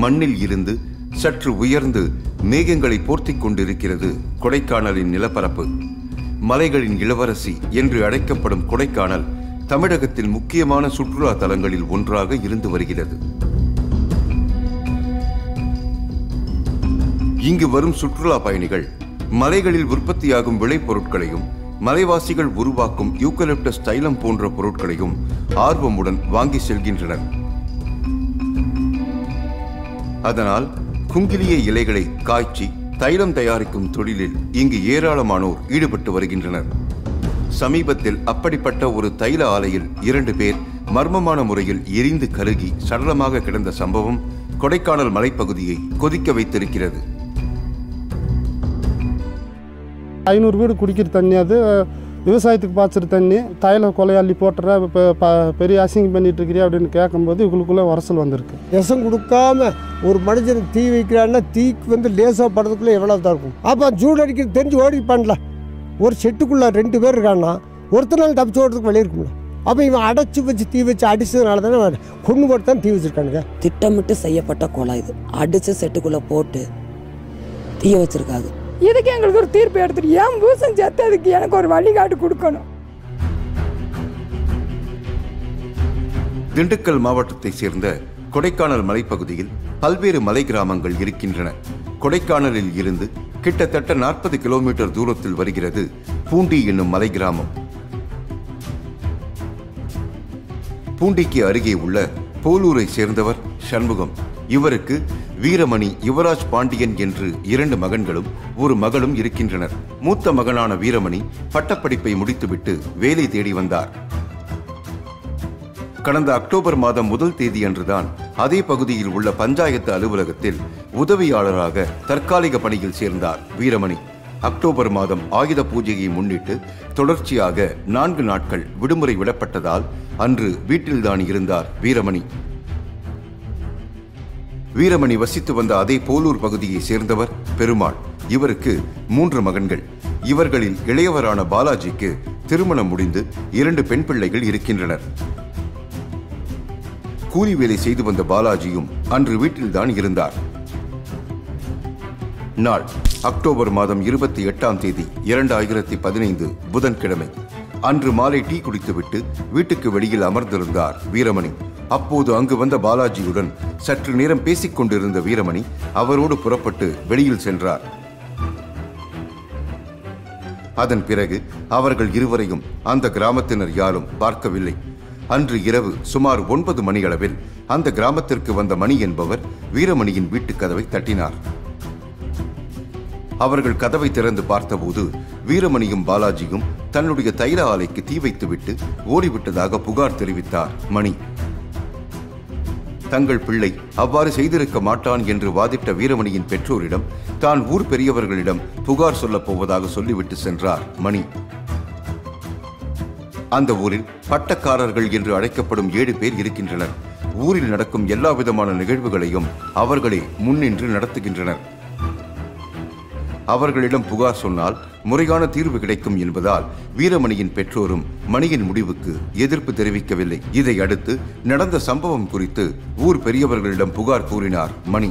மண்ணில் இருந்து சற்று உயர்ந்து மேகங்களை போர்த்திக் கொண்டிருக்கிறது கொடைக்கானலின் நிலப்பரப்பு மலைகளின் இளவரசி என்று அழைக்கப்படும் கொடைக்கானல் தமிழகத்தில் முக்கியமான சுற்றுலா தலங்களில் ஒன்றாக இருந்து வருகிறது இங்கு வரும் சுற்றுலா பயணிகள் மலைகளில் உற்பத்தியாகும் விளைபொருட்களையும் மலைவாசிகள் உருவாக்கும் யூக்கலிப்டஸ் தைலம் போன்ற பொருட்களையும் ஆர்வமுடன் வாங்கி செல்கின்றனர் அதனால் குங்கிலிய இலைகளை காய்ச்சி தைலம் தயாரிக்கும் தொழிலில் இங்கு ஏராளமானோர் ஈடுபட்டு வருகின்றனர் சமீபத்தில் அப்படிப்பட்ட ஒரு தைல ஆலையில் இரண்டு பேர் மர்மமான முறையில் எரிந்து கருகி சடலமாக கிடந்த சம்பவம் கொடைக்கானல் மலைப்பகுதியை கொதிக்க வைத்திருக்கிறது ஐநூறு வீடு குடிக்கிற தண்ணி அது விவசாயத்துக்கு பாய்ச்சிற தண்ணி தைல கொலை அள்ளி போட்டுற இப்போ ப பெரிய அசிங்கம் பண்ணிட்டு இருக்கிறியா அப்படின்னு கேட்கும்போது இவங்களுக்குள்ளே உரசல் வந்திருக்கு விஷம் கொடுக்காம ஒரு மனுஷன் தீ வைக்கிறான்னா தீக்கு வந்து லேசாக படுறதுக்குள்ளே எவ்வளோ தான் இருக்கும் அப்போ ஜூடு அடிக்கிறது தெரிஞ்சு ஓடி பண்ணல ஒரு செட்டுக்குள்ளே ரெண்டு பேர் இருக்கான்னா ஒருத்தர் நாள் தப்பிச்சு ஓடுறதுக்கு வெளியே இருக்கும்ல அப்போ இவன் அடைச்சி வச்சு தீ வச்சு அடிச்சதுனால தானே அவன் கொண்டு போட்டு தான் தீ வச்சிருக்கானுங்க திட்டமிட்டு செய்யப்பட்ட கொலை இது அடிச்சு செட்டுக்குள்ள போட்டு தீய வச்சிருக்காங்க இதுக்கு எங்களுக்கு ஒரு தீர்ப்பு எடுத்துட்டு ஏன் பூசம் செத்ததுக்கு எனக்கு ஒரு வழிகாட்டு கொடுக்கணும் திண்டுக்கல் மாவட்டத்தைச் சேர்ந்த கொடைக்கானல் மலைப்பகுதியில் பல்வேறு மலை கிராமங்கள் இருக்கின்றன கொடைக்கானலில் இருந்து கிட்டத்தட்ட நாற்பது கிலோமீட்டர் தூரத்தில் வருகிறது பூண்டி என்னும் மலை கிராமம் பூண்டிக்கு அருகே உள்ள போலூரை சேர்ந்தவர் சண்முகம் இவருக்கு வீரமணி யுவராஜ் பாண்டியன் என்று இரண்டு மகன்களும் ஒரு மகளும் இருக்கின்றனர் மூத்த மகனான வீரமணி பட்டப்படிப்பை முடித்துவிட்டு வேலை தேடி வந்தார் கடந்த அக்டோபர் மாதம் முதல் தேதி அன்றுதான் அதே பகுதியில் உள்ள பஞ்சாயத்து அலுவலகத்தில் உதவியாளராக தற்காலிக பணியில் சேர்ந்தார் வீரமணி அக்டோபர் மாதம் ஆயுத பூஜையை முன்னிட்டு தொடர்ச்சியாக நான்கு நாட்கள் விடுமுறை விடப்பட்டதால் அன்று வீட்டில்தான் இருந்தார் வீரமணி வீரமணி வசித்து வந்த அதே போலூர் பகுதியை சேர்ந்தவர் பெருமாள் இவருக்கு மூன்று மகன்கள் இவர்களில் இளையவரான பாலாஜிக்கு திருமணம் முடிந்து இரண்டு பெண் பிள்ளைகள் இருக்கின்றனர் கூலி வேலை செய்து வந்த பாலாஜியும் அன்று வீட்டில்தான் இருந்தார் நாள் அக்டோபர் மாதம் இருபத்தி எட்டாம் தேதி இரண்டாயிரத்தி பதினைந்து புதன்கிழமை அன்று மாலை டீ குடித்துவிட்டு வீட்டுக்கு வெளியில் அமர்ந்திருந்தார் வீரமணி அப்போது அங்கு வந்த பாலாஜியுடன் சற்று நேரம் பேசிக் கொண்டிருந்த வீரமணி அவரோடு புறப்பட்டு வெளியில் சென்றார் அதன் பிறகு அவர்கள் இருவரையும் அந்த கிராமத்தினர் யாரும் பார்க்கவில்லை அன்று இரவு சுமார் ஒன்பது மணியளவில் அந்த கிராமத்திற்கு வந்த மணி என்பவர் வீரமணியின் வீட்டுக் கதவை தட்டினார் அவர்கள் கதவை திறந்து பார்த்தபோது வீரமணியும் பாலாஜியும் தன்னுடைய தைல ஆலைக்கு தீ வைத்துவிட்டு ஓடிவிட்டதாக புகார் தெரிவித்தார் மணி தங்கள் பிள்ளை அவ்வாறு செய்திருக்க மாட்டான் என்று வாதிட்ட வீரமணியின் பெற்றோரிடம் தான் ஊர் பெரியவர்களிடம் புகார் சொல்லப் போவதாக சொல்லிவிட்டு சென்றார் மணி அந்த ஊரில் பட்டக்காரர்கள் என்று அழைக்கப்படும் ஏழு பேர் இருக்கின்றனர் ஊரில் நடக்கும் எல்லா விதமான நிகழ்வுகளையும் அவர்களே முன்னின்று நடத்துகின்றனர் அவர்களிடம் புகார் சொன்னால் முறையான தீர்வு கிடைக்கும் என்பதால் வீரமணியின் பெற்றோரும் மணியின் முடிவுக்கு எதிர்ப்பு தெரிவிக்கவில்லை இதை அடுத்து நடந்த சம்பவம் குறித்து ஊர் பெரியவர்களிடம் புகார் கூறினார் மணி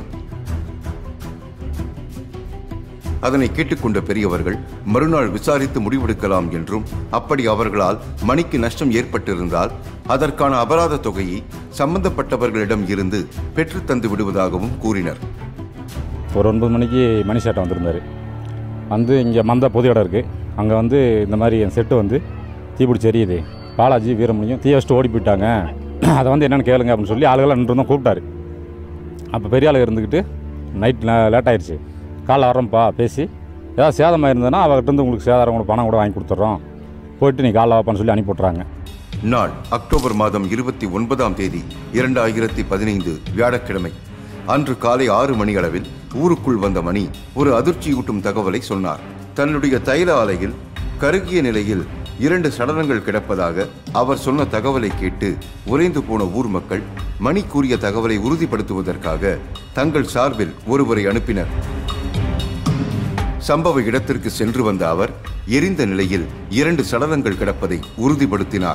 அதனை கேட்டுக்கொண்ட பெரியவர்கள் மறுநாள் விசாரித்து முடிவெடுக்கலாம் என்றும் அப்படி அவர்களால் மணிக்கு நஷ்டம் ஏற்பட்டிருந்தால் அதற்கான அபராத தொகையை சம்பந்தப்பட்டவர்களிடம் இருந்து பெற்றுத் தந்து விடுவதாகவும் கூறினர் ஒரு ஒன்பது மணிக்கு மணி சேட்டை வந்திருந்தார் வந்து இங்கே மந்த பொது இடம் இருக்குது அங்கே வந்து இந்த மாதிரி என் செட்டு வந்து தீப்பிடிச்சி எரியுது பாலாஜி வீரமணியும் தீ வச்சுட்டு ஓடி போயிட்டாங்க அதை வந்து என்னென்னு கேளுங்க அப்படின்னு சொல்லி ஆளுகளாம் நின்று தான் கூப்பிட்டாரு அப்போ பெரிய ஆளுங்க இருந்துக்கிட்டு நைட் லேட் ஆயிடுச்சு காலைல வரோம்ப்பா பேசி ஏதாவது சேதமாக இருந்ததுன்னா அவர்கிட்ட இருந்து உங்களுக்கு சேதாரம் கூட பணம் கூட வாங்கி கொடுத்துட்றோம் போயிட்டு நீ காலைல வாப்பான்னு சொல்லி அனுப்பி விட்றாங்க நாள் அக்டோபர் மாதம் இருபத்தி ஒன்பதாம் தேதி இரண்டாயிரத்தி பதினைந்து வியாழக்கிழமை அன்று காலை ஆறு மணி அளவில் ஊருக்குள் வந்த மணி ஒரு அதிர்ச்சியூட்டும் தகவலை சொன்னார் தன்னுடைய தைல ஆலையில் கருகிய நிலையில் இரண்டு சடலங்கள் கிடப்பதாக அவர் சொன்ன தகவலை கேட்டு உறைந்து போன ஊர் மக்கள் மணி கூறிய தகவலை உறுதிப்படுத்துவதற்காக தங்கள் சார்பில் ஒருவரை அனுப்பினர் சம்பவ இடத்திற்கு சென்று வந்த அவர் எரிந்த நிலையில் இரண்டு சடலங்கள் கிடப்பதை உறுதிப்படுத்தினார்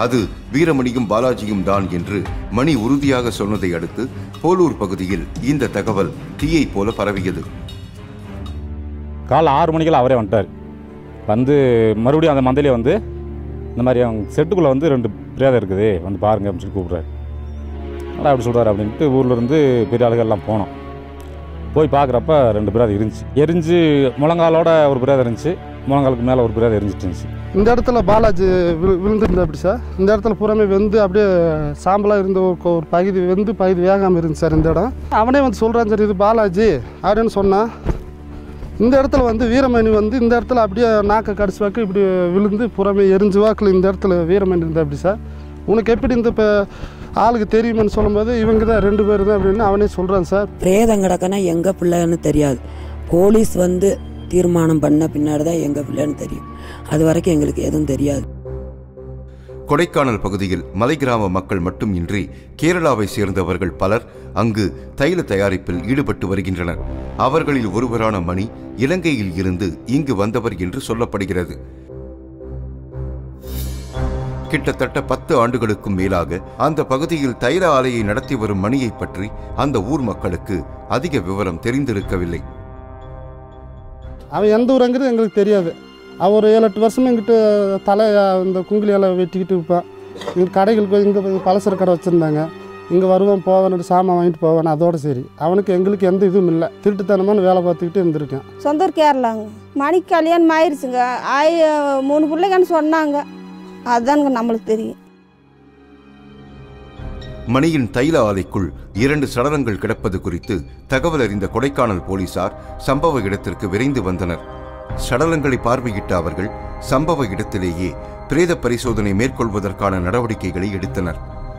அது வீரமணியும் பாலாஜியும் தான் என்று மணி உறுதியாக சொன்னதை அடுத்து போலூர் பகுதியில் இந்த தகவல் தீயை போல பரவியது காலைல ஆறு மணிக்கெல்லாம் அவரே வந்துட்டார் வந்து மறுபடியும் அந்த மந்தையிலே வந்து இந்த மாதிரி அவங்க செட்டுக்குள்ளே வந்து ரெண்டு பிரேதம் இருக்குது வந்து பாருங்க அப்படின்னு சொல்லி கூப்பிட்றாரு அதான் அப்படி சொல்கிறாரு அப்படின்ட்டு ஊர்ல இருந்து பெரிய ஆளுகள் எல்லாம் போனோம் போய் பார்க்குறப்ப ரெண்டு பிரேதம் இருந்துச்சு எரிஞ்சு முழங்காலோட ஒரு பிரேதம் இருந்துச்சு முழங்காலுக்கு மேலே ஒரு பிரேதம் எரிஞ்சிட்டு இருந்துச்சு இந்த இடத்துல பாலாஜி விழு விழுந்திருந்தா அப்படி சார் இந்த இடத்துல புறமே வெந்து அப்படியே சாம்பலாக இருந்த ஒரு கொ- ஒரு பகுதி வெந்து பகுதி வேகாமல் இருந்துச்சு சார் இந்த இடம் அவனே வந்து சொல்கிறான் சார் இது பாலாஜி அப்படின்னு சொன்னான் இந்த இடத்துல வந்து வீரமணி வந்து இந்த இடத்துல அப்படியே நாக்கை கடிச்சு வாக்கு இப்படி விழுந்து புறமே எரிஞ்சு வாக்கில் இந்த இடத்துல வீரமணி இருந்தா அப்படி சார் உனக்கு எப்படி இந்த இப்போ ஆளுக்கு தெரியுமான்னு சொல்லும்போது இவங்க தான் ரெண்டு பேர் தான் அப்படின்னு அவனே சொல்கிறான் சார் பிரேதம் கிடக்கனா எங்கள் பிள்ளைன்னு தெரியாது போலீஸ் வந்து தீர்மானம் பண்ண பின்னாடி தான் எங்கள் பிள்ளைன்னு தெரியும் அது வரைக்கும் எங்களுக்கு எதுவும் தெரியாது கொடைக்கானல் பகுதியில் மலை கிராம மக்கள் மட்டுமின்றி கேரளாவை சேர்ந்தவர்கள் பலர் அங்கு தைல தயாரிப்பில் ஈடுபட்டு வருகின்றனர் அவர்களில் ஒருவரான மணி இலங்கையில் இருந்து இங்கு வந்தவர் என்று சொல்லப்படுகிறது கிட்டத்தட்ட பத்து ஆண்டுகளுக்கும் மேலாக அந்த பகுதியில் தைல ஆலையை நடத்தி வரும் மணியை பற்றி அந்த ஊர் மக்களுக்கு அதிக விவரம் தெரிந்திருக்கவில்லை அவன் எந்த ஊருங்கிறது எங்களுக்கு தெரியாது அவன் ஒரு ஏழு எட்டு வருஷமா எங்கிட்ட தலை இந்த குங்கிலி இலை வெட்டிக்கிட்டு இருப்பான் இங்கே கடைகளுக்கு இங்கே பலசர கடை வச்சுருந்தாங்க இங்கே வருவான் போவான் சாமான் வாங்கிட்டு போவான் அதோட சரி அவனுக்கு எங்களுக்கு எந்த இதுவும் இல்லை திருட்டுத்தனமான வேலை பார்த்துக்கிட்டு இருந்திருக்கேன் சொந்த ஊர் கேரளாங்க மணிக்கு கல்யாணம் ஆயிடுச்சுங்க ஆயி மூணு பிள்ளைங்கன்னு சொன்னாங்க அதுதானுங்க நம்மளுக்கு தெரியும் மணியின் தைல ஆலைக்குள் இரண்டு சடலங்கள் கிடப்பது குறித்து தகவல் அறிந்த கொடைக்கானல் போலீசார் சம்பவ இடத்திற்கு விரைந்து வந்தனர் சடலங்களை பார்வையிட்ட அவர்கள் சம்பவ இடத்திலேயே பிரேத பரிசோதனை மேற்கொள்வதற்கான நடவடிக்கைகளை எடுத்தனர்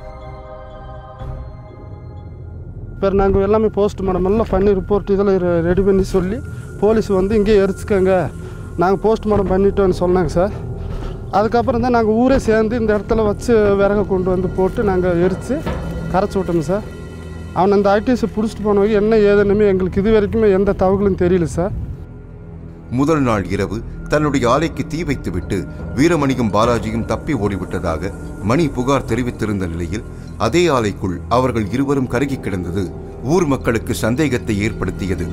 இப்போ நாங்கள் எல்லாமே போஸ்ட்மார்ட்டம் எல்லாம் பண்ணி ரிப்போர்ட் இதெல்லாம் ரெ- ரெடி பண்ணி சொல்லி போலீஸ் வந்து இங்கே எரிச்சுக்கோங்க நாங்கள் போஸ்ட்மார்ட்டம் பண்ணிட்டோன்னு சொன்னாங்க சார் அதுக்கப்புறம் தான் நாங்கள் ஊரே சேர்ந்து இந்த இடத்துல வச்சு விறக கொண்டு வந்து போட்டு நாங்கள் எரித்து கரைச்சி விட்டோம் சார் அவன் அந்த ஐடிஎஸை பிடிச்சிட்டு போனவங்க என்ன ஏதுன்னுமே எங்களுக்கு இது வரைக்குமே எந்த தகவலும் தெரியல சார் முதல் நாள் இரவு தன்னுடைய ஆலைக்கு தீ வைத்துவிட்டு வீரமணியும் பாலாஜியும் தப்பி ஓடிவிட்டதாக மணி புகார் தெரிவித்திருந்த நிலையில் அதே ஆலைக்குள் அவர்கள் இருவரும் கருகி கிடந்தது ஊர் மக்களுக்கு சந்தேகத்தை ஏற்படுத்தியது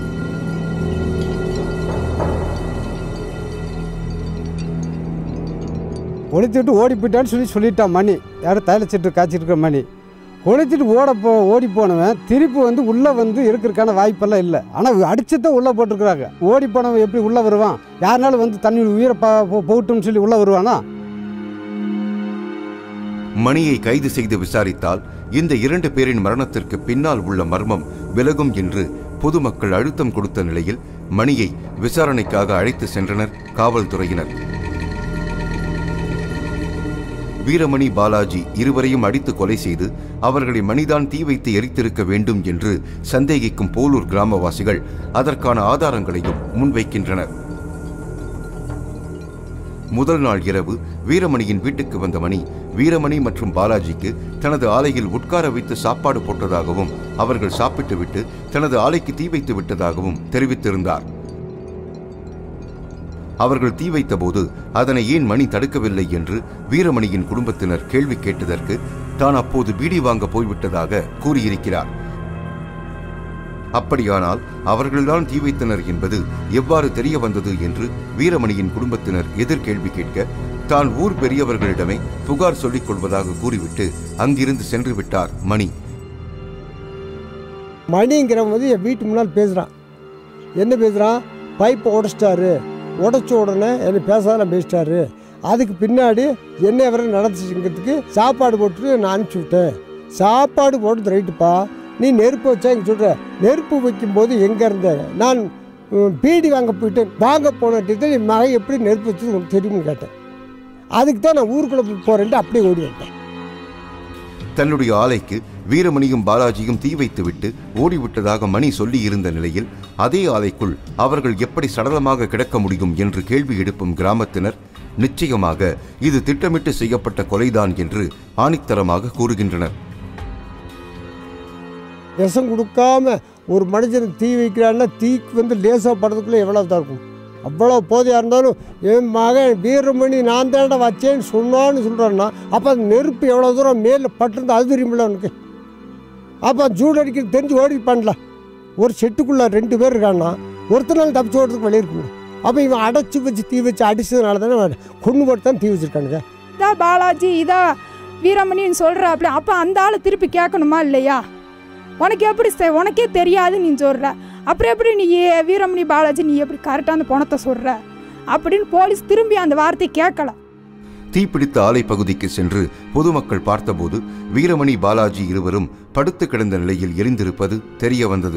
கொளுத்திட்டு ஓடி போயிட்டான்னு சொல்லி சொல்லிட்டான் மணி யாரும் தைலச்சிட்டு காய்ச்சிட்டு இருக்க மணி கொளுத்திட்டு ஓட போ ஓடி போனவன் திருப்பி வந்து உள்ளே வந்து இருக்கிறதுக்கான வாய்ப்பெல்லாம் இல்லை ஆனால் அடிச்சுதான் உள்ளே போட்டிருக்கிறாங்க ஓடி போனவன் எப்படி உள்ளே வருவான் யாருனாலும் வந்து தண்ணி உயிரை பா போ- போகட்டும்னு சொல்லி உள்ளே வருவானா மணியை கைது செய்து விசாரித்தால் இந்த இரண்டு பேரின் மரணத்திற்கு பின்னால் உள்ள மர்மம் விலகும் என்று பொதுமக்கள் அழுத்தம் கொடுத்த நிலையில் மணியை விசாரணைக்காக அழைத்து சென்றனர் காவல்துறையினர் வீரமணி பாலாஜி இருவரையும் அடித்து கொலை செய்து அவர்களை மணிதான் தீ வைத்து எரித்திருக்க வேண்டும் என்று சந்தேகிக்கும் போலூர் கிராமவாசிகள் அதற்கான ஆதாரங்களையும் முன்வைக்கின்றனர் முதல் நாள் இரவு வீரமணியின் வீட்டுக்கு வந்த மணி வீரமணி மற்றும் பாலாஜிக்கு தனது ஆலையில் உட்கார வைத்து சாப்பாடு போட்டதாகவும் அவர்கள் சாப்பிட்டுவிட்டு தனது ஆலைக்கு தீ வைத்து விட்டதாகவும் தெரிவித்திருந்தார் அவர்கள் தீ வைத்தபோது அதனை ஏன் மணி தடுக்கவில்லை என்று வீரமணியின் குடும்பத்தினர் கேள்வி கேட்டதற்கு தான் அப்போது பீடி வாங்க போய்விட்டதாக கூறியிருக்கிறார் அப்படியானால் அவர்கள்தான் தீ வைத்தனர் என்பது எவ்வாறு தெரிய வந்தது என்று வீரமணியின் குடும்பத்தினர் எதிர்கேள்வி கேட்க தான் ஊர் பெரியவர்களிடமே புகார் சொல்லிக் கொள்வதாக கூறிவிட்டு அங்கிருந்து சென்று விட்டார் மணி மணிங்கிறவன் வந்து என் வீட்டு முன்னால் பேசுகிறான் என்ன பேசுகிறான் பைப்பை உடச்சிட்டாரு உடச்ச உடனே என்னை பேசாதான் பேசிட்டாரு அதுக்கு பின்னாடி என்ன வரை நடந்துச்சுங்கிறதுக்கு சாப்பாடு போட்டு நான் அனுப்பிச்சி விட்டேன் சாப்பாடு போட்டது ரைட்டுப்பா நீ நெருப்பு வச்சா இங்கே சொல்கிற நெருப்பு வைக்கும்போது எங்கே இருந்த நான் உம், பீடி வாங்க போயிட்டேன் வாங்க போனட்டு என் மகன் எப்படி நெருப்பு வச்சது உனக்கு தெரியும்னு கேட்டேன் அதுக்கு தான் நான் ஊருக்குள்ளே போகிறேன்ட்டு அப்படியே ஓடி வந்தேன் தன்னுடைய ஆலைக்கு வீரமணியும் பாலாஜியும் தீ வைத்துவிட்டு ஓடிவிட்டதாக மணி சொல்லி இருந்த நிலையில் அதே ஆலைக்குள் அவர்கள் எப்படி சடலமாக கிடக்க முடியும் என்று கேள்வி எழுப்பும் கிராமத்தினர் நிச்சயமாக இது திட்டமிட்டு செய்யப்பட்ட கொலைதான் என்று ஆணித்தரமாக கூறுகின்றனர் விஷம் கொடுக்காம ஒரு மனுஷனுக்கு தீ வைக்கிறான்னா தீக்கு வந்து லேசாக படுறதுக்குள்ளே எவ்வளோ தான் இருக்கும் அவ்வளோ போதையாக இருந்தாலும் என் மகன் வீரமணி நான் தாண்டா வச்சேன்னு சொன்னான்னு சொல்கிறான்னா அப்போ அந்த நெருப்பு எவ்வளோ தூரம் மேலே பட்டிருந்தா அது தெரியுமில்ல அவனுக்கு அப்போ ஜூட் அடிக்கிறது தெரிஞ்சு ஓடி பண்ணல ஒரு செட்டுக்குள்ளே ரெண்டு பேர் இருக்கான்னா ஒருத்தனால தப்பிச்சு ஓடுறதுக்கு வெளியே இருக்குங்க அப்போ இவன் அடைச்சி வச்சு தீ வச்சு அடிச்சதுனால தானே கொண்டு போட்டு தான் தீ வச்சுருக்கானுங்க இதா பாலாஜி இதா வீரமணின்னு சொல்கிறாப்புல அப்போ அந்த ஆளை திருப்பி கேட்கணுமா இல்லையா உனக்கு எப்படி செ- உனக்கே தெரியாது நீ சொல்கிற அப்புறம் எப்படி நீ ஏ- வீரமணி பாலாஜி நீ எப்படி கரெக்டாக அந்த பணத்தை சொல்கிற அப்படின்னு போலீஸ் திரும்பி அந்த வார்த்தையை கேட்கல தீப்பிடித்த ஆலை பகுதிக்கு சென்று பொதுமக்கள் பார்த்தபோது வீரமணி பாலாஜி இருவரும் படுத்து கிடந்த நிலையில் எரிந்திருப்பது தெரிய வந்தது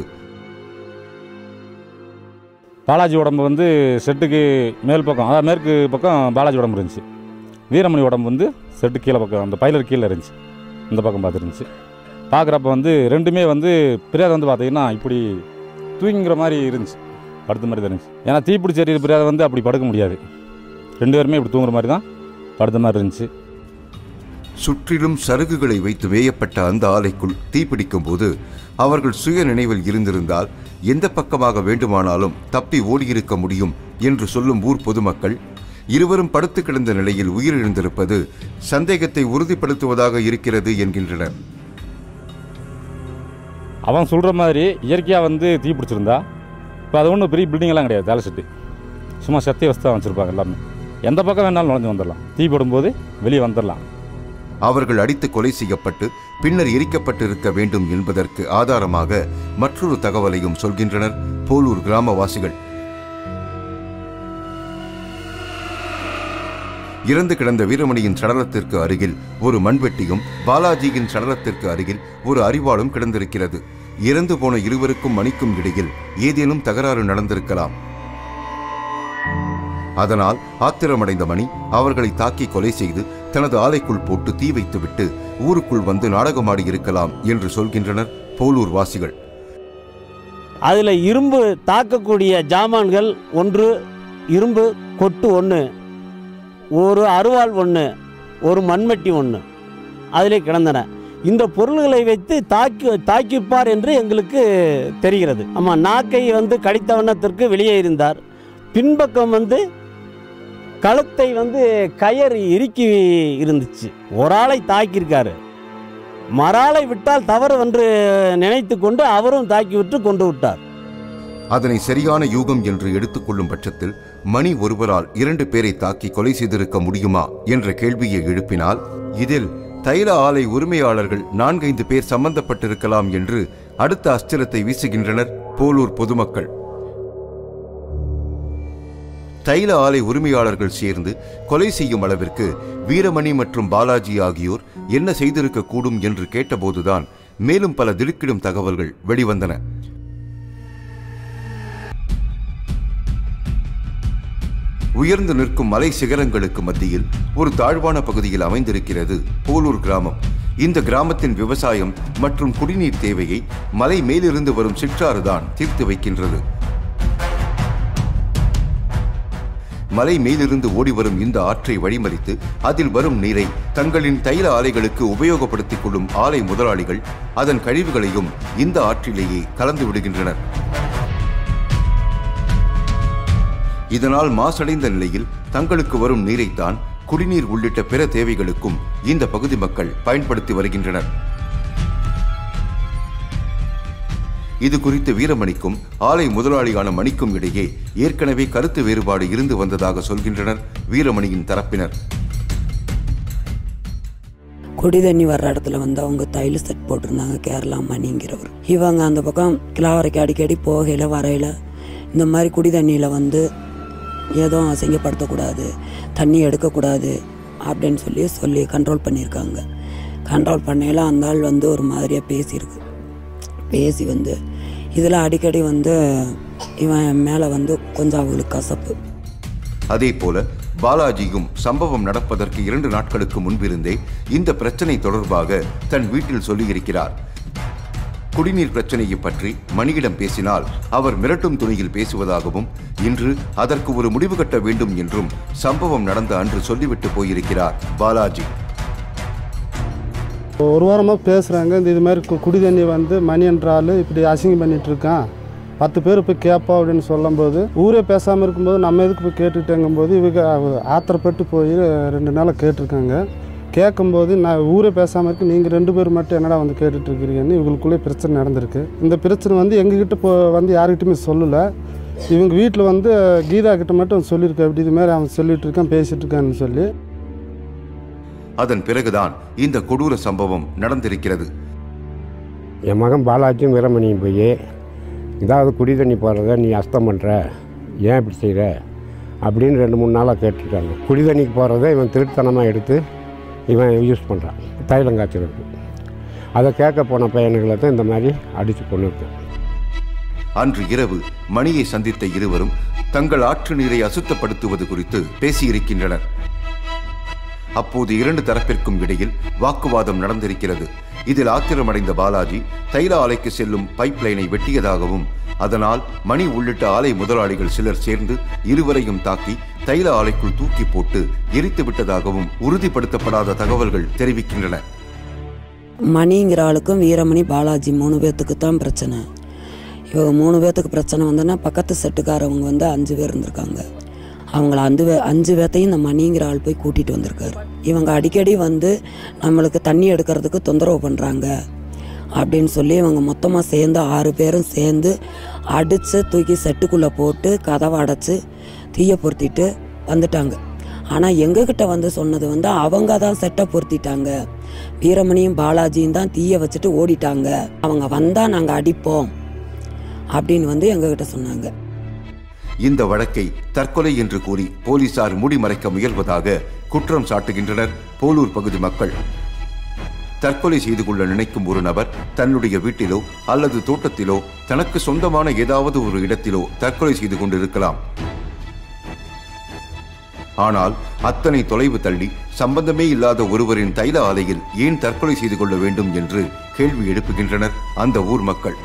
பாலாஜி உடம்பு வந்து செட்டுக்கு மேல் பக்கம் அதாவது மேற்கு பக்கம் பாலாஜி உடம்பு இருந்துச்சு வீரமணி உடம்பு வந்து செட்டு கீழே பக்கம் அந்த பைலர் கீழே இருந்துச்சு இந்த பக்கம் பார்த்துருந்துச்சு பார்க்குறப்ப வந்து ரெண்டுமே வந்து பிரியாதை வந்து பார்த்தீங்கன்னா இப்படி தூங்கிற மாதிரி இருந்துச்சு படுத்த மாதிரி தான் இருந்துச்சு ஏன்னா தீப்பிடிச்ச எரியிற பிரியாதை வந்து அப்படி படுக்க முடியாது ரெண்டு பேருமே இப்படி தூங்குற மாதிரி தான் படுத்த மாதிரி இருந்துச்சு சுற்றிலும் சருகுகளை வைத்து வேயப்பட்ட அந்த ஆலைக்குள் தீப்பிடிக்கும் போது அவர்கள் சுய நினைவில் இருந்திருந்தால் எந்த பக்கமாக வேண்டுமானாலும் தப்பி ஓடியிருக்க முடியும் என்று சொல்லும் ஊர் பொதுமக்கள் இருவரும் படுத்து கிடந்த நிலையில் உயிரிழந்திருப்பது சந்தேகத்தை உறுதிப்படுத்துவதாக இருக்கிறது என்கின்றனர் அவன் சொல்கிற மாதிரி இயற்கையாக வந்து தீ பிடிச்சிருந்தா இப்போ அது ஒன்றும் பெரிய building எல்லாம் கிடையாது வேலை செட்டு சும்மா சத்திய வஸ்தா வச்சுருப்பாங்க எல்லாமே எந்த பக்கம் வேணாலும் நுழைஞ்சு வந்துடலாம் தீ போடும்போது வெளியே வந்துடலாம் அவர்கள் அடித்து கொலை செய்யப்பட்டு பின்னர் எரிக்கப்பட்டிருக்க வேண்டும் என்பதற்கு ஆதாரமாக மற்றொரு தகவலையும் சொல்கின்றனர் போலூர் கிராமவாசிகள் இறந்து கிடந்த வீரமணியின் சடலத்திற்கு அருகில் ஒரு மண்வெட்டியும் பாலாஜியின் சடலத்திற்கு அருகில் ஒரு அரிவாளும் கிடந்திருக்கிறது இறந்து போன இருவருக்கும் மணிக்கும் இடையில் ஏதேனும் தகராறு நடந்திருக்கலாம் அதனால் ஆத்திரமடைந்த மணி அவர்களை தாக்கி கொலை செய்து தனது ஆலைக்குள் போட்டு தீ வைத்துவிட்டு ஊருக்குள் வந்து நாடகமாடி இருக்கலாம் என்று சொல்கின்றனர் போலூர் வாசிகள் அதில் இரும்பு தாக்கக்கூடிய ஜாமான்கள் ஒன்று இரும்பு கொட்டு ஒன்று ஒரு அருவாள் ஒன்று ஒரு மண்வெட்டி ஒன்று அதிலே கிடந்தன இந்த பொருள்களை வைத்து தாக்கி தாக்கிப்பார் என்று எங்களுக்கு தெரிகிறது ஆமாம் நாக்கை வந்து கடித்த வண்ணத்திற்கு வெளியே இருந்தார் பின்பக்கம் வந்து கழுத்தை வந்து கயர் இறுக்கி இருந்துச்சு ஒரு ஆளை தாக்கியிருக்காரு மறாலை விட்டால் தவறு என்று நினைத்து கொண்டு அவரும் தாக்கி விட்டு கொண்டு விட்டார் அதனை சரியான யூகம் என்று எடுத்துக்கொள்ளும் பட்சத்தில் மணி ஒருவரால் இரண்டு பேரை தாக்கி கொலை செய்திருக்க முடியுமா என்ற கேள்வியை எழுப்பினால் இதில் தைல ஆலை உரிமையாளர்கள் நான்கைந்து பேர் சம்பந்தப்பட்டிருக்கலாம் என்று அடுத்த அஸ்திரத்தை வீசுகின்றனர் போலூர் பொதுமக்கள் தைல ஆலை உரிமையாளர்கள் சேர்ந்து கொலை செய்யும் அளவிற்கு வீரமணி மற்றும் பாலாஜி ஆகியோர் என்ன செய்திருக்க கூடும் என்று கேட்டபோதுதான் மேலும் பல திடுக்கிடும் தகவல்கள் வெளிவந்தன உயர்ந்து நிற்கும் மலை சிகரங்களுக்கு மத்தியில் ஒரு தாழ்வான பகுதியில் அமைந்திருக்கிறது போலூர் கிராமம் இந்த கிராமத்தின் விவசாயம் மற்றும் குடிநீர் தேவையை மலை மேலிருந்து வரும் சிற்றாறுதான் தீர்த்து வைக்கின்றது மலை மேலிருந்து ஓடி வரும் இந்த ஆற்றை வழிமறித்து அதில் வரும் நீரை தங்களின் தைல ஆலைகளுக்கு உபயோகப்படுத்திக் கொள்ளும் ஆலை முதலாளிகள் அதன் கழிவுகளையும் இந்த ஆற்றிலேயே கலந்து விடுகின்றனர் இதனால் மாசடைந்த நிலையில் தங்களுக்கு வரும் நீரைத்தான் குடிநீர் உள்ளிட்ட பிற தேவைகளுக்கும் இந்த பகுதி மக்கள் பயன்படுத்தி வருகின்றனர் இது குறித்து வீரமணிக்கும் ஆலை முதலாளியான மணிக்கும் இடையே ஏற்கனவே கருத்து வேறுபாடு இருந்து வந்ததாக சொல்கின்றனர் வீரமணியின் தரப்பினர் குடி தண்ணி வர்ற இடத்துல வந்து அவங்க தைல செட் போட்டிருந்தாங்க கேரளா மணிங்கிறவர் இவங்க அந்த பக்கம் கிளாவரைக்கு அடிக்கடி போகையில் வரையில் இந்த மாதிரி குடி தண்ணியில் வந்து ஏதோ அசிங்கப்படுத்தக்கூடாது தண்ணி எடுக்கக்கூடாது அப்படின்னு சொல்லி சொல்லி கண்ட்ரோல் பண்ணியிருக்காங்க கண்ட்ரோல் பண்ணையில் அந்த ஆள் வந்து ஒரு மாதிரியாக பேசியிருக்கு பேசி வந்து இதில் அடிக்கடி வந்து இவன் மேலே வந்து கொஞ்சம் அவங்களுக்கு கசப்பு அதே போல பாலாஜியும் சம்பவம் நடப்பதற்கு இரண்டு நாட்களுக்கு முன்பிருந்தே இந்த பிரச்சனை தொடர்பாக தன் வீட்டில் சொல்லியிருக்கிறார் குடிநீர் பிரச்சனையை பற்றி மணியிடம் பேசினால் அவர் மிரட்டும் துணியில் பேசுவதாகவும் இன்று அதற்கு ஒரு முடிவு கட்ட வேண்டும் என்றும் சம்பவம் நடந்த அன்று சொல்லிவிட்டு போயிருக்கிறார் பாலாஜி ஒரு வாரமாக பேசுகிறாங்க இந்த இது மாதிரி கு- குடி தண்ணி வந்து மணி என்ற ஆள் இப்படி அசிங்கம் பண்ணிட்டு இருக்கான் பத்து பேர் போய் கேட்போம் அப்படின்னு சொல்லும்போது ஊரே பேசாமல் இருக்கும்போது நம்ம எதுக்கு போய் கேட்டுக்கிட்டேங்கும்போது இவங்க ஆத்திரப்பட்டு போய் ரெண்டு நாளாக கேட்டிருக்காங்க கேட்கும்போது நான் ஊரே பேசாமல் இருக்கு நீங்கள் ரெண்டு பேர் மட்டும் என்னடா வந்து கேட்டுட்டு இருக்கிறீங்கன்னு இவங்களுக்குள்ளே பிரச்சனை நடந்திருக்கு இந்த பிரச்சனை வந்து எங்ககிட்ட போ வந்து யாருக்கிட்டையுமே சொல்லலை இவங்க வீட்டில் வந்து கீதா கிட்ட மட்டும் சொல்லியிருக்க அப்படி இது மாதிரி அவன் சொல்லிட்டு இருக்கான் பேசிட்டு இருக்கான்னு சொல்லி அதன் பிறகுதான் இந்த கொடூர சம்பவம் நடந்திருக்கிறது என் மகன் பாலாஜியும் வீரமணியும் போய் இதாவது குடி தண்ணி போடுறத நீ அஸ்தம் பண்ணுற ஏன் இப்படி செய்கிற அப்படின்னு ரெண்டு மூணு நாளாக கேட்டுருக்காங்க குடி தண்ணிக்கு போகிறத இவன் திருட்டுத்தனமாக எடுத்து இவன் யூஸ் பண்ணுறான் தைலம் காய்ச்சலுக்கு அதை கேட்க போன பையனுங்களை தான் இந்த மாதிரி அடித்து கொண்டு இருக்கு அன்று இரவு மணியை சந்தித்த இருவரும் தங்கள் ஆற்று நீரை அசுத்தப்படுத்துவது குறித்து பேசியிருக்கின்றனர் அப்போது இரண்டு தரப்பிற்கும் இடையில் வாக்குவாதம் நடந்திருக்கிறது இதில் ஆத்திரமடைந்த பாலாஜி தைல ஆலைக்கு செல்லும் பைப் லைனை வெட்டியதாகவும் அதனால் மணி உள்ளிட்ட ஆலை முதலாளிகள் சிலர் சேர்ந்து இருவரையும் தாக்கி தைல ஆலைக்குள் தூக்கி போட்டு எரித்து விட்டதாகவும் உறுதிப்படுத்தப்படாத தகவல்கள் தெரிவிக்கின்றன மணிங்கிற ஆளுக்கும் வீரமணி பாலாஜி மூணு பேர்த்துக்கு தான் பிரச்சனை இவங்க மூணு பேர்த்துக்கு பிரச்சனை வந்தோன்னா பக்கத்து செட்டுக்காரவங்க வந்து அஞ்சு பேர் இருந்திருக்காங்க அவங்கள அஞ்சு பே அஞ்சு பேர்த்தையும் இந்த மணிங்கிற ஆள் போய் கூட்டிகிட்டு வந்திருக்காரு இவங்க அடிக்கடி வந்து நம்மளுக்கு தண்ணி எடுக்கிறதுக்கு தொந்தரவு பண்ணுறாங்க அப்படின்னு சொல்லி இவங்க மொத்தமாக சேர்ந்து ஆறு பேரும் சேர்ந்து அடித்து தூக்கி செட்டுக்குள்ளே போட்டு கதவை அடைச்சி தீயை பொருத்திட்டு வந்துட்டாங்க ஆனால் எங்ககிட்ட வந்து சொன்னது வந்து அவங்க தான் செட்டை பொருத்திட்டாங்க வீரமணியும் பாலாஜியும் தான் தீயை வச்சுட்டு ஓடிட்டாங்க அவங்க வந்தால் நாங்கள் அடிப்போம் அப்படின்னு வந்து எங்ககிட்ட சொன்னாங்க இந்த வழக்கை தற்கொலை என்று கூறி போலீசார் மூடிமறைக்க முயல்வதாக குற்றம் சாட்டுகின்றனர் போலூர் பகுதி மக்கள் தற்கொலை செய்து கொள்ள நினைக்கும் ஒரு நபர் தன்னுடைய வீட்டிலோ அல்லது தோட்டத்திலோ தனக்கு சொந்தமான ஏதாவது ஒரு இடத்திலோ தற்கொலை செய்து கொண்டிருக்கலாம் ஆனால் அத்தனை தொலைவு தள்ளி சம்பந்தமே இல்லாத ஒருவரின் தைல ஆலையில் ஏன் தற்கொலை செய்து கொள்ள வேண்டும் என்று கேள்வி எழுப்புகின்றனர் அந்த ஊர் மக்கள்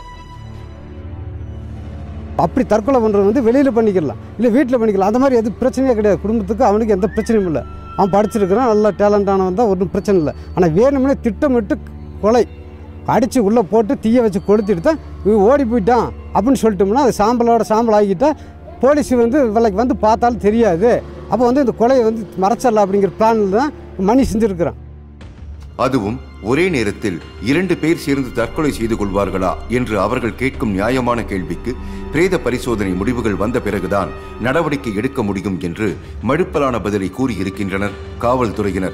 அப்படி தற்கொலை பண்ணுறது வந்து வெளியில் பண்ணிக்கலாம் இல்லை வீட்டில் பண்ணிக்கலாம் அந்த மாதிரி எது பிரச்சனையே கிடையாது குடும்பத்துக்கு அவனுக்கு எந்த பிரச்சனையும் இல்லை அவன் படிச்சிருக்கிறான் நல்லா டேலண்டானவன் தான் ஒன்றும் பிரச்சனை இல்லை ஆனால் வேணும்னே திட்டமிட்டு கொலை அடித்து உள்ளே போட்டு தீயை வச்சு கொளுத்திட்டு தான் இவன் ஓடி போயிட்டான் அப்படின்னு சொல்லிட்டோம்னா அது சாம்பலோட சாம்பல் ஆகிட்டா போலீஸ் வந்து விலைக்கு வந்து பார்த்தாலும் தெரியாது அப்போ வந்து இந்த கொலையை வந்து மறைச்சிடலாம் அப்படிங்கிற பிளானில் தான் மணி செஞ்சுருக்கிறான் அதுவும் ஒரே நேரத்தில் இரண்டு பேர் சேர்ந்து தற்கொலை செய்து கொள்வார்களா என்று அவர்கள் கேட்கும் நியாயமான கேள்விக்கு பிரேத பரிசோதனை முடிவுகள் வந்த பிறகுதான் நடவடிக்கை எடுக்க முடியும் என்று மழுப்பலான பதிலை கூறியிருக்கின்றனர் காவல்துறையினர்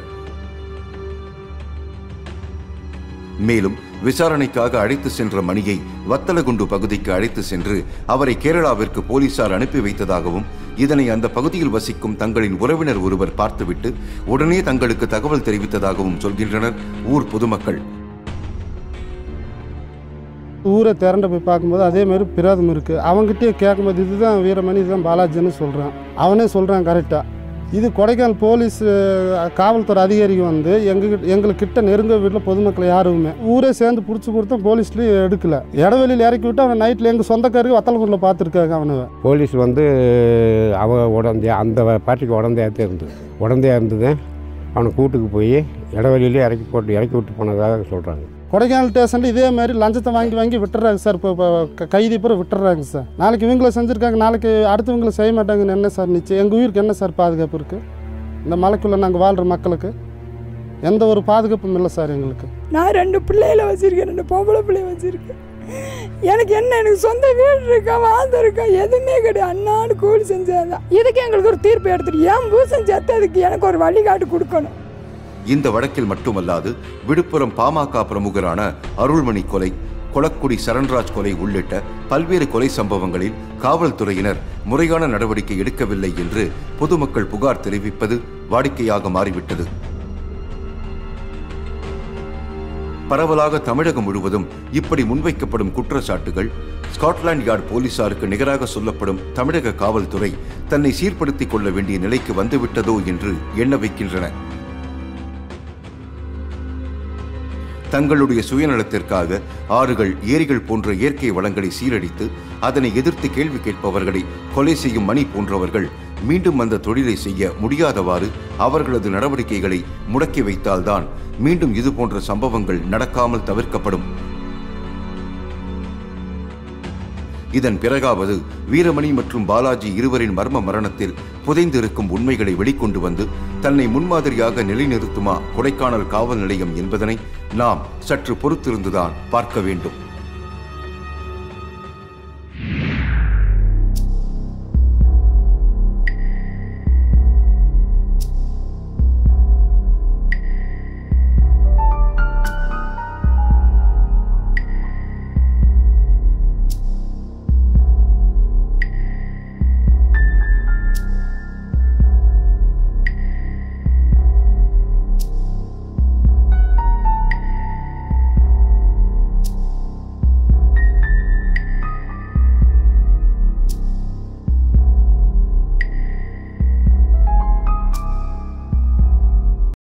மேலும் விசாரணைக்காக அழைத்து சென்ற மணியை வத்தலகுண்டு பகுதிக்கு அழைத்து சென்று அவரை கேரளாவிற்கு போலீசார் அனுப்பி வைத்ததாகவும் இதனை அந்த பகுதியில் வசிக்கும் தங்களின் உறவினர் ஒருவர் பார்த்துவிட்டு உடனே தங்களுக்கு தகவல் தெரிவித்ததாகவும் சொல்கின்றனர் ஊர் பொதுமக்கள் ஊரை திரண்ட போய் பார்க்கும்போது அதே மாதிரி பிராதம் இருக்குது அவங்ககிட்டயே கேட்கும்போது இதுதான் வீரமணி இதுதான் பாலாஜின்னு சொல்கிறான் அவனே சொல்கிறான் கரெக்டாக இது கொடைக்கானல் போலீஸ் அஹ், காவல்துறை அதிகாரிங்க வந்து எங்க எங்களுக்கிட்ட நெருங்க வீட்டில் பொதுமக்கள் யாருமே ஊரே சேர்ந்து பிடிச்சி கொடுத்தா போலீஸ்லேயும் எடுக்கல இடவெளியில் இறக்கி விட்டு அவன் நைட்டில் எங்கள் சொந்தக்காரருக்கு வத்தலகுண்டில் பார்த்துருக்காங்க அவனை போலீஸ் வந்து அவ உடந்தையா அந்த பார்ட்டிக்கு உடந்தையாக இருந்தது உடந்தையாக இருந்தது அவனை கூட்டுக்கு போய் இடவெளியிலே இறக்கி போட்டு இறக்கி விட்டு போனதாக சொல்கிறாங்க கொடைக்கானல் ஸ்டேஷனில் இதே மாதிரி லஞ்சத்தை வாங்கி வாங்கி விட்டுறாங்க சார் இப்போ இப்போ க- கைதி பூரா விட்டுறாங்க சார் நாளைக்கு இவங்கள செஞ்சுருக்காங்க நாளைக்கு அடுத்தவங்கள செய்ய மாட்டாங்கன்னு என்ன சார் நிச்சயம் எங்கள் உயிருக்கு என்ன சார் பாதுகாப்பு இருக்குது இந்த மலைக்குள்ளே நாங்கள் வாழ்கிற மக்களுக்கு எந்த ஒரு பாதுகாப்பும் இல்லை சார் எங்களுக்கு நான் ரெண்டு பிள்ளைகளை வச்சுருக்கேன் ரெண்டு பொம்பளை பிள்ளைய வச்சுருக்கேன் எனக்கு என்ன எனக்கு சொந்த வீடு இருக்கா வாழ்ந்து இருக்கா எதுவுமே கிடையாது அண்ணாடு கூலி செஞ்சாதான் இதுக்கு எங்களுக்கு ஒரு தீர்ப்பு எடுத்துட்டு ஏன் பூசம் சேர்த்து அதுக்கு எனக்கு ஒரு வழிகாட்டு கொடுக்கணும் இந்த வழக்கில் மட்டுமல்லாது விழுப்புரம் பாமக பிரமுகரான அருள்மணி கொலை கொளக்குடி சரண்ராஜ் கொலை உள்ளிட்ட பல்வேறு கொலை சம்பவங்களில் காவல்துறையினர் முறையான நடவடிக்கை எடுக்கவில்லை என்று பொதுமக்கள் புகார் தெரிவிப்பது வாடிக்கையாக மாறிவிட்டது பரவலாக தமிழகம் முழுவதும் இப்படி முன்வைக்கப்படும் குற்றச்சாட்டுகள் ஸ்காட்லாந்து யார்டு போலீசாருக்கு நிகராக சொல்லப்படும் தமிழக காவல்துறை தன்னை சீர்படுத்திக் கொள்ள வேண்டிய நிலைக்கு வந்துவிட்டதோ என்று எண்ண வைக்கின்றன தங்களுடைய சுயநலத்திற்காக ஆறுகள் ஏரிகள் போன்ற இயற்கை வளங்களை சீரழித்து அதனை எதிர்த்து கேள்வி கேட்பவர்களை கொலை செய்யும் மணி போன்றவர்கள் மீண்டும் அந்த தொழிலை செய்ய முடியாதவாறு அவர்களது நடவடிக்கைகளை முடக்கி வைத்தால்தான் மீண்டும் இது போன்ற சம்பவங்கள் நடக்காமல் தவிர்க்கப்படும் இதன் பிறகாவது வீரமணி மற்றும் பாலாஜி இருவரின் மர்ம மரணத்தில் புதைந்திருக்கும் உண்மைகளை வெளிக்கொண்டு வந்து தன்னை முன்மாதிரியாக நிலைநிறுத்துமா கொடைக்கானல் காவல் நிலையம் என்பதனை நாம் சற்று பொறுத்திருந்துதான் பார்க்க வேண்டும்